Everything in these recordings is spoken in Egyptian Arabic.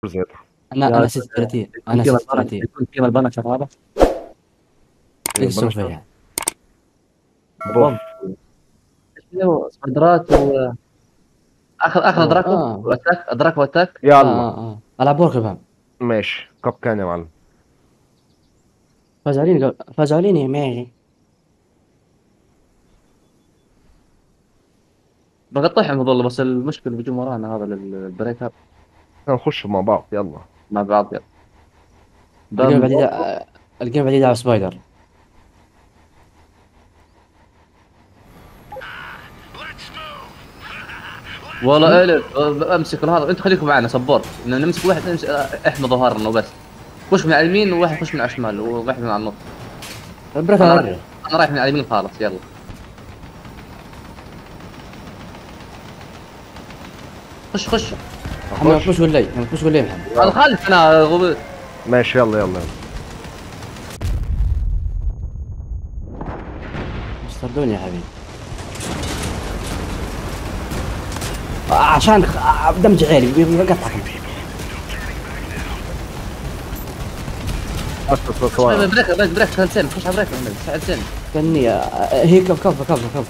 زيادة انا يا انا 36 انا 36 يكون في البنشر هذا ليش تسوي فيها؟ بوف سبايدرات و اخذ اخذ دراكو آه. واتاك دراكو واتاك يلا اه اه العب وور كمان ماشي كاب كان يا معلم فاز علينا قبل- فاز علينا يا ماجي بقطعهم هذول بس المشكله بيجوا ورانا هذا البريك اب هنخش مع بعض يلا مع بعض يلا الجيم بام- بعدين آه، الجيم بعدين على سبايدر والله الف امسك هذا انت خليكم معنا سبورت إن نمسك واحد نمسك احنا ظهرنا وبس خش من على اليمين وواحد يخش من على الشمال وواحد من على النص بريك أنا وري انا رايح من على اليمين خالص يلا خش خش محمد مش قول لي مش قول لي محمد انا خالف انا غبت ماشي يلا يلا يلا مستر دوني يا حبيبي آه، عشان آه، دمج عالي يقطعك بس بس بس واحد. بريك بريك بريك ثلثين خش على بريك ثلثين استني آه، هي كف كف كف كف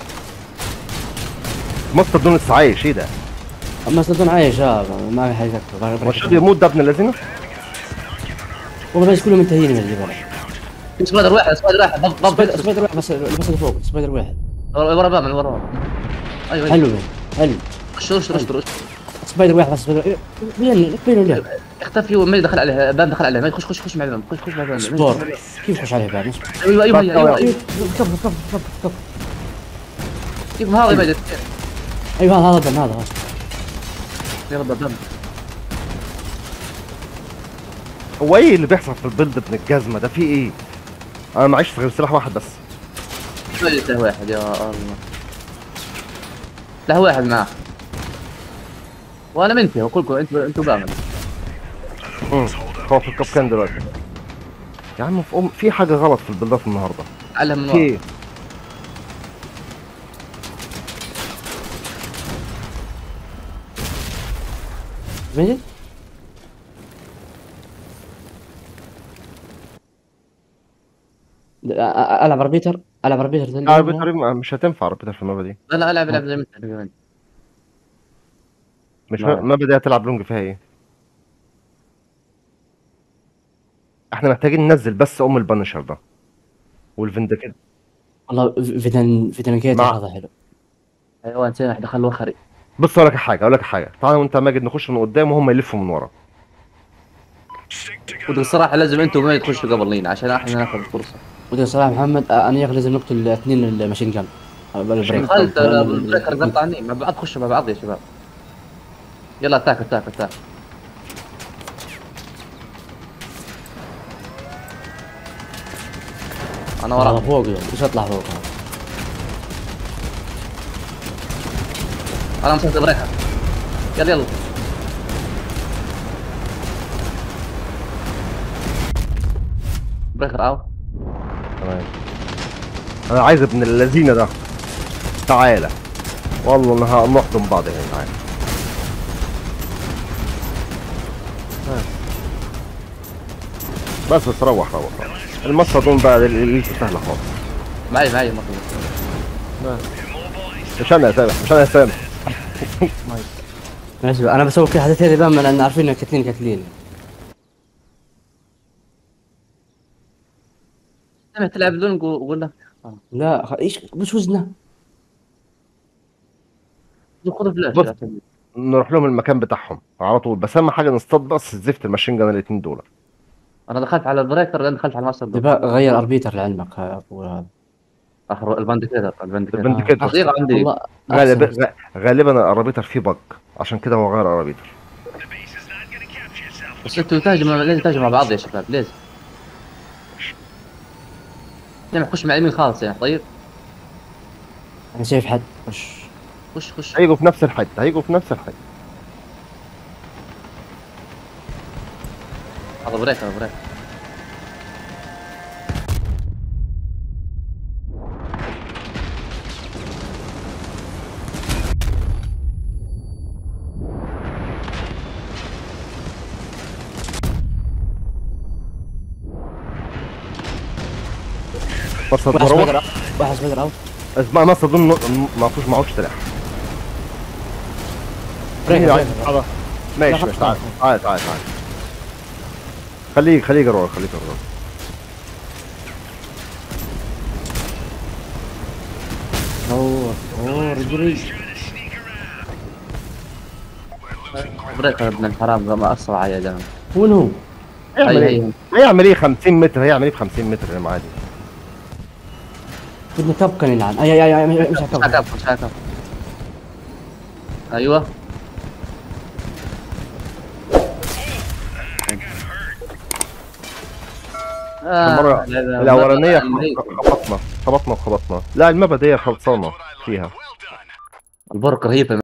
مصر دون عايش ايه ده؟ اما استاذ عايش اه ما في حاجه اكثر رشيد يموت ده ابن الذين والله بس كلهم منتهيين من الجبل سبايدر واحد سبايدر واحد ضب ضب سبايدر سبايدر واحد بس بس اللي فوق سبايدر واحد ورا باب من ورا ايوه حلو حلو خش خش خش خش سبايدر واحد بس سبايدر بين بين ولا اختفي وما دخل عليه باب دخل عليه خش خش خش مع الباب خش خش مع الباب سبور كيف خش عليه بعد ايوه ايوه ايوه ايوه كف كف كف كف كيف هذا يبعد ايوه هذا هذا هذا هذا يلا باب هو ايه اللي بيحصل في البيلد ابن الجزمة ده في ايه؟ انا معيش غير سلاح واحد بس له واحد يا الله له واحد معاه وانا منتهي وكلكم انتوا انتوا بامن امم هو في الكاب كان دلوقتي يا عم في أم في حاجة غلط في البيلدات النهاردة علم من في ورا ايه؟ مين العب اربيتر العب اربيتر ثاني عربيتر مش هتنفع عربيتر في المابا دي لا لا العب العب زي ما انت كمان. مش لا. المابا دي هتلعب لونج فيها ايه؟ احنا محتاجين ننزل بس ام البانشر ده والفندكت والله فيتامين فيتامين كي مع- هذا حلو حيوان سامح دخل وخري بص اقول لك حاجه اقول لك حاجه تعالى وانت ماجد نخش من قدام وهم يلفوا من ورا والصراحه لازم انتم ما تخشوا قبل لينا عشان احنا ناخذ فرصه ودي صراحه محمد آه، انا يا اخي لازم نقتل اثنين الماشين جان آه، بالبريك. خالد البريكر قطعني مع بعض خشوا مع بعض يا شباب يلا اتاك اتاك اتاك انا والله وراك فوق يوم. ايش اطلع فوق انا مسكت بريكر يلا يلا بريكر اوت تمام انا عايز ابن الذين ده تعالى والله انا هنحضن بعض هنا تعالى بس بس روح روح روح المصة دول بقى اللي سهلة خالص معي معي مطلوب مش انا يا سامح مش انا يا سامح ماشي انا بسوي كذا حدث هذه بام لان عارفين انك كاتلين كاتلين سامح تلعب لونج وقول له لا خ- ايش وش وزنه؟ خذ فلاش بص. نروح لهم المكان بتاعهم على طول بس اهم حاجه نصطاد بس الزفت الماشين جان الاثنين دول انا دخلت على البريكر لان دخلت على الماستر دور. يبقى غير اربيتر لعلمك ها، أبو هذا اخر البانديكيتر البانديكيتر البندكيتر صغير عندي والله غالب أحسن. غ- غالبا الارابيتر فيه بق عشان كده هو غير الارابيتر بس انتوا تهاجموا لازم تهاجموا مع بعض يا شباب لازم نعم خش مع اليمين خالص يعني طيب انا شايف حد وش خش خش هيجوا في نفس الحته هيجوا في نفس الحته هذا بريك هذا بريك بس واحد بروح سبايدر اوت واحد سبايدر اوت اسمع ناس اظن ما فيش معهوش سلاح بريك مين بريك. هذا؟ ماشي لا، ماشي تعال تعال تعال تعال خليك خليك اروح خليك اروح اوه اوه رجلي بريك يا ابن الحرام ما اسرع يا دم وين هو؟ هيعمل هي ايه؟ هي هيعمل ايه 50 متر هيعمل ايه ب 50 متر يا معادي بدنا كبكن يلعن اي اي اي مش مش كبكن هكفر مش هكفر ايوه آه، المرة لا، لا، الاولانيه لا، لا، خبطنا خبطنا وخبطنا لا المبا دي خلصانه فيها البرك رهيبه